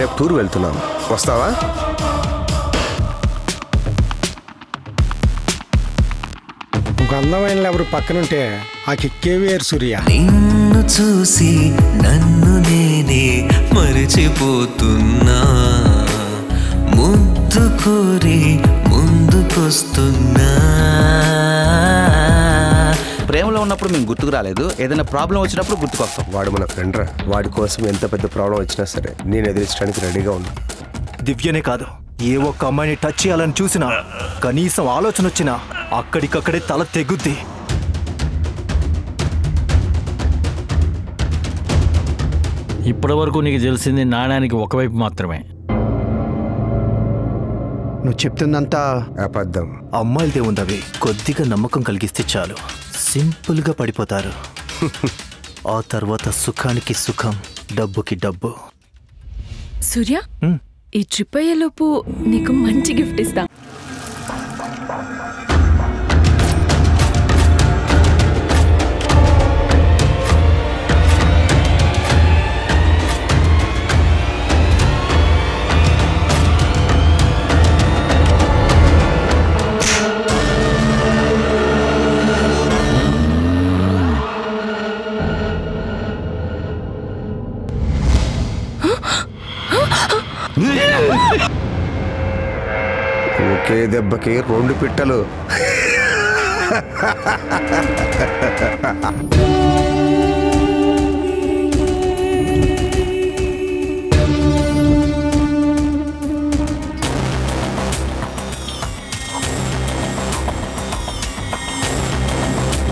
రేపు టూర్ వెళ్తున్నాను వస్తావా ఒక అందమైన ఎవరు పక్కనుంటే ఆ కిక్కే వేరు సూర్య నిన్ను చూసి నన్ను నేనే మరిచిపోతున్నా ముద్దు కోరి ముందుకొస్తున్నా ప్రేమలో ఉన్నప్పుడు మేము గుర్తుకు రాలేదు ఏదైనా ప్రాబ్లం వచ్చినప్పుడు గుర్తుకొస్తాం వాడు మన ఫ్రెండ్ రా వాడి కోసం ఎంత పెద్ద ప్రాబ్లం వచ్చినా సరే నేను ఎదిరించడానికి రెడీగా ఉన్నా దివ్యనే కాదు ఏ ఒక్క అమ్మాయిని టచ్ చేయాలని చూసినా కనీసం ఆలోచన వచ్చినా అక్కడికక్కడే తల తెగుద్ది ఇప్పటి వరకు నీకు తెలిసింది నాణ్యానికి ఒకవైపు మాత్రమే నువ్వు చెప్తుందంతా అబద్ధం అమ్మాయిలదే ఉందవి కొద్దిగా నమ్మకం కలిగిస్తే చాలు సింపుల్గా పడిపోతారు ఆ తర్వాత సుఖానికి సుఖం డబ్బుకి డబ్బు సూర్య హ్మ్. ఈ ట్రిప్ అయ్యేలోపు నీకు మంచి గిఫ్ట్ ఇస్తా ఒకే దెబ్బకి రెండు పిట్టలు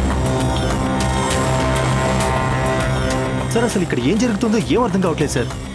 సార్ అసలు ఇక్కడ ఏం జరుగుతుందో ఏం అర్థం కావట్లేదు సార్